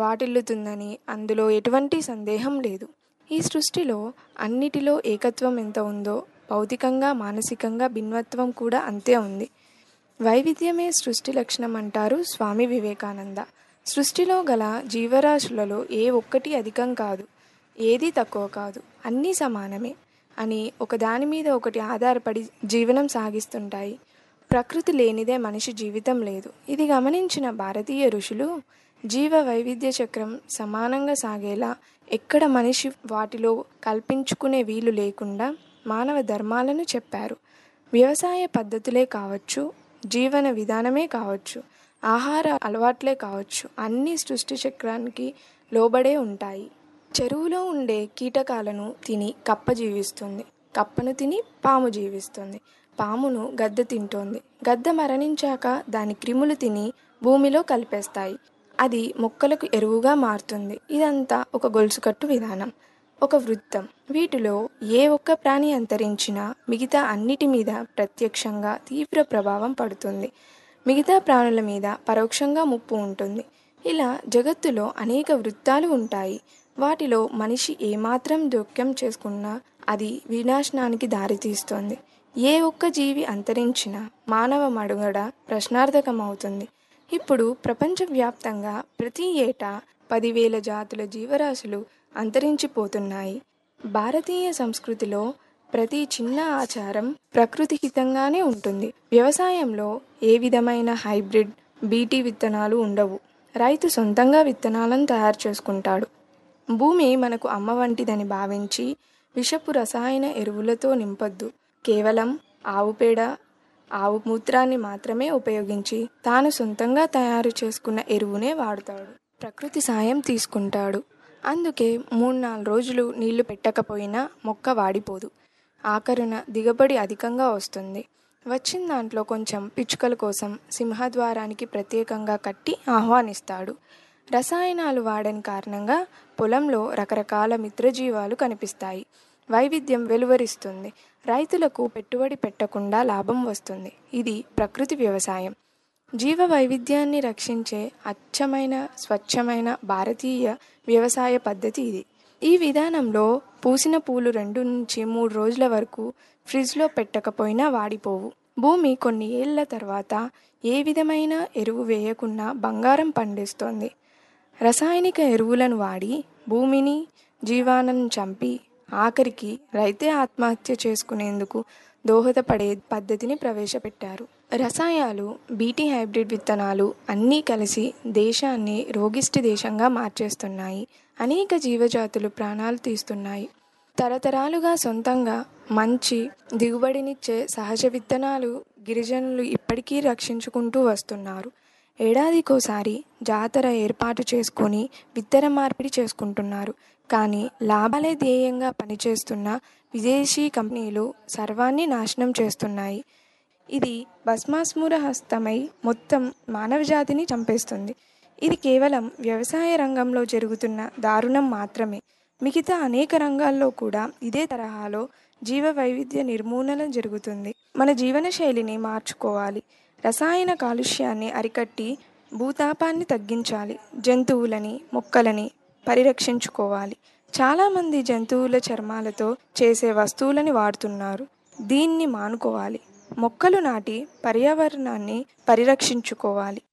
వాటిల్లుతుందని అందులో ఎటువంటి సందేహం లేదు ఈ సృష్టిలో అన్నిటిలో ఏకత్వం ఎంత ఉందో భౌతికంగా మానసికంగా భిన్నత్వం కూడా అంతే ఉంది వైవిధ్యమే సృష్టి లక్షణం అంటారు స్వామి వివేకానంద సృష్టిలో గల జీవరాశులలో ఏ ఒక్కటి అధికం కాదు ఏది తక్కువ కాదు అన్నీ సమానమే అని ఒకదాని మీద ఒకటి ఆధారపడి జీవనం సాగిస్తుంటాయి ప్రకృతి లేనిదే మనిషి జీవితం లేదు ఇది గమనించిన భారతీయ ఋషులు జీవ వైవిధ్య చక్రం సమానంగా సాగేలా ఎక్కడ మనిషి వాటిలో కల్పించుకునే వీలు లేకుండా మానవ ధర్మాలను చెప్పారు వ్యవసాయ పద్ధతులే కావచ్చు జీవన విధానమే కావచ్చు ఆహార అలవాట్లే కావచ్చు అన్ని సృష్టి చక్రానికి లోబడే ఉంటాయి చెరువులో ఉండే కీటకాలను తిని కప్ప జీవిస్తుంది కప్పను తిని పాము జీవిస్తుంది పామును గద్ద తింటోంది గద్ద మరణించాక దాని క్రిములు తిని భూమిలో కలిపేస్తాయి అది మొక్కలకు ఎరువుగా మారుతుంది ఇదంతా ఒక గొలుసుకట్టు విధానం ఒక వృత్తం వీటిలో ఏ ఒక్క ప్రాణి అంతరించినా మిగతా అన్నిటి మీద ప్రత్యక్షంగా తీవ్ర ప్రభావం పడుతుంది మిగతా ప్రాణుల మీద పరోక్షంగా ముప్పు ఉంటుంది ఇలా జగత్తులో అనేక వృత్తాలు ఉంటాయి వాటిలో మనిషి ఏమాత్రం జోక్యం చేసుకున్నా అది వినాశనానికి దారితీస్తుంది ఏ ఒక్క జీవి అంతరించినా మానవ మడుగడ ప్రశ్నార్థకమవుతుంది ఇప్పుడు ప్రపంచవ్యాప్తంగా ప్రతి ఏటా పదివేల జాతుల జీవరాశులు అంతరించిపోతున్నాయి భారతీయ సంస్కృతిలో ప్రతి చిన్న ఆచారం ప్రకృతి హితంగానే ఉంటుంది వ్యవసాయంలో ఏ విధమైన హైబ్రిడ్ బీటీ విత్తనాలు ఉండవు రైతు సొంతంగా విత్తనాలను తయారు చేసుకుంటాడు భూమి మనకు అమ్మ వంటిదని భావించి విషపు రసాయన ఎరువులతో నింపొద్దు కేవలం ఆవు పేడ ఆవు మూత్రాన్ని మాత్రమే ఉపయోగించి తాను సొంతంగా తయారు చేసుకున్న ఎరువునే వాడుతాడు ప్రకృతి సాయం తీసుకుంటాడు అందుకే మూడు నాలుగు రోజులు నీళ్లు పెట్టకపోయినా మొక్క వాడిపోదు ఆఖరున దిగబడి అధికంగా వస్తుంది వచ్చిన దాంట్లో కొంచెం పిచ్చుకల కోసం సింహద్వారానికి ప్రత్యేకంగా కట్టి ఆహ్వానిస్తాడు రసాయనాలు వాడని కారణంగా పొలంలో రకరకాల మిత్రజీవాలు కనిపిస్తాయి వైవిధ్యం వెలువరిస్తుంది రైతులకు పెట్టుబడి పెట్టకుండా లాభం వస్తుంది ఇది ప్రకృతి వ్యవసాయం జీవ వైవిధ్యాన్ని రక్షించే అచ్చమైన స్వచ్ఛమైన భారతీయ వ్యవసాయ పద్ధతి ఇది ఈ విధానంలో పూసిన పూలు రెండు నుంచి మూడు రోజుల వరకు ఫ్రిడ్జ్లో పెట్టకపోయినా వాడిపోవు భూమి కొన్ని ఏళ్ల తర్వాత ఏ విధమైన ఎరువు వేయకుండా బంగారం పండిస్తోంది రసాయనిక ఎరువులను వాడి భూమిని జీవాలను చంపి ఆఖరికి రైతే ఆత్మహత్య చేసుకునేందుకు దోహదపడే పద్ధతిని ప్రవేశపెట్టారు రసాయాలు బీటీ హైబ్రిడ్ విత్తనాలు అన్నీ కలిసి దేశాన్ని రోగిష్టి దేశంగా మార్చేస్తున్నాయి అనేక జీవజాతులు ప్రాణాలు తీస్తున్నాయి తరతరాలుగా సొంతంగా మంచి దిగుబడినిచ్చే సహజ విత్తనాలు గిరిజనులు ఇప్పటికీ రక్షించుకుంటూ వస్తున్నారు ఏడాదికోసారి జాతర ఏర్పాటు చేసుకొని విత్తన మార్పిడి చేసుకుంటున్నారు కానీ లాభాలే ధ్యేయంగా పనిచేస్తున్న విదేశీ కంపెనీలు సర్వాన్ని నాశనం చేస్తున్నాయి ఇది భస్మాస్ముర హస్తమై మొత్తం మానవజాతిని చంపేస్తుంది ఇది కేవలం వ్యవసాయ రంగంలో జరుగుతున్న దారుణం మాత్రమే మిగతా అనేక రంగాల్లో కూడా ఇదే తరహాలో జీవ వైవిధ్య నిర్మూలన జరుగుతుంది మన జీవన శైలిని మార్చుకోవాలి రసాయన కాలుష్యాన్ని అరికట్టి భూతాపాన్ని తగ్గించాలి జంతువులని మొక్కలని పరిరక్షించుకోవాలి చాలామంది జంతువుల చర్మాలతో చేసే వస్తువులని వాడుతున్నారు దీన్ని మానుకోవాలి మొక్కలు నాటి పర్యావరణాన్ని పరిరక్షించుకోవాలి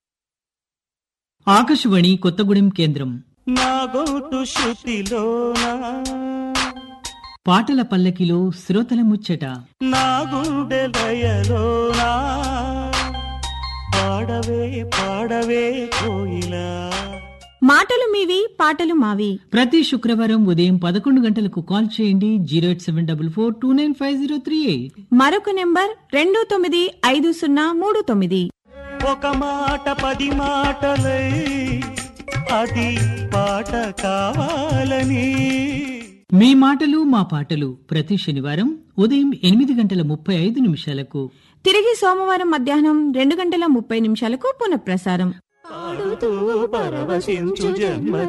ఆకాశవాణి కొత్తగూడెం కేంద్రం నా గోటు శృతిలోన పాటల పల్లకిలో శ్రోతల ముచ్చట నా గుండె లయలోన పాడవే పాడవే కోయిలా మాటలు మీవి పాటలు మావి ప్రతి శుక్రవారం ఉదయం పదకొండు గంటలకు కాల్ చేయండి zero eight seven double four two nine five zero three eight మరొక నెంబర్ రెండు తొమ్మిది ఐదు సున్నా మూడు తొమ్మిది ఒక మాట పది మాటలై అది పాట కావాలని మీ మాటలు మా పాటలు ప్రతి శనివారం ఉదయం ఎనిమిది గంటల ముప్పై ఐదు నిమిషాలకు తిరిగి సోమవారం మధ్యాహ్నం రెండు గంటల ముప్పై నిమిషాలకు పునఃప్రసారం పాడుతూ పరవశించు జన్మ